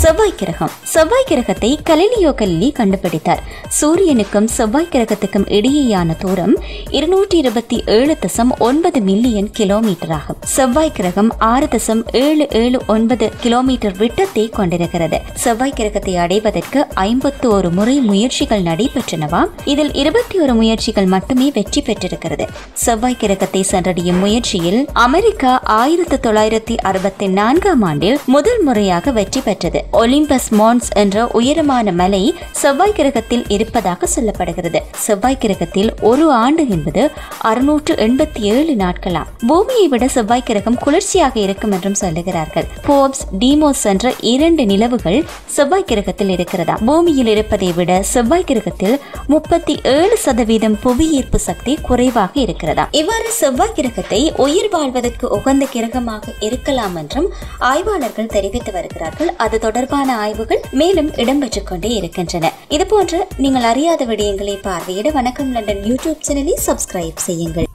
செவ்வாய் கிரகம் செவ்வாய் கிரகத்தை கலிலியோ கலிலி கண்டுபிடித்தார் சூரியனுக்கும் செவ்வாய் கிரகத்துக்கும் இடையேயான தூரம் இருநூற்றி இருபத்தி ஏழு தசம் ஒன்பது மில்லியன் கிலோமீட்டர் ஆகும் செவ்வாய் கிரகம் ஆறு தசம் ஏழு ஏழு ஒன்பது கிலோமீட்டர் விட்டத்தை கொண்டிருக்கிறது செவ்வாய் கிரகத்தை அடைவதற்கு ஐம்பத்து ஒரு முறை முயற்சிகள் நடைபெற்றனவாம் இதில் இருபத்தி ஒரு முயற்சிகள் மட்டுமே வெற்றி பெற்றிருக்கிறது செவ்வாய் கிரகத்தை சென்றடையும் முயற்சியில் அமெரிக்கா ஆயிரத்தி தொள்ளாயிரத்தி அறுபத்தி நான்காம் ஆண்டில் முதல் முறையாக வெற்றி பெற்றது ஒலிம்பஸ் மான்ஸ் என்ற உயரமான மலை செவ்வாய் கிரகத்தில் இருப்பதாக சொல்லப்படுகிறது செவ்வாய் கிரகத்தில் ஒரு ஆண்டு என்பது அறுநூற்று எண்பத்தி ஏழு நாட்களாம் பூமியை விட செவ்வாய் கிரகம் குளிர்ச்சியாக இருக்கும் என்றும் சொல்லுகிறார்கள் போப்ஸ் டீமோஸ் என்ற இரண்டு நிலவுகள் செவ்வாய் கிரகத்தில் இருக்கிறதா பூமியில் இருப்பதை விட செவ்வாய் கிரகத்தில் முப்பத்தி ஏழு சதவீதம் புவியீர்ப்பு சக்தி குறைவாக இருக்கிறதா இவ்வாறு செவ்வாய் கிரகத்தை உயிர் வாழ்வதற்கு உகந்த கிரகமாக இருக்கலாம் என்றும் ஆய்வாளர்கள் தெரிவித்து வருகிறார்கள் அது தொடர்பான ஆய்வுகள் மேலும் இடம்பெற்றுக் கொண்டே இருக்கின்றன இது போன்ற நீங்கள் அறியாத விடயங்களை பார்வையிட வணக்கம் லண்டன் யூடியூப் சேனலை சப்ஸ்கிரைப் செய்யுங்கள்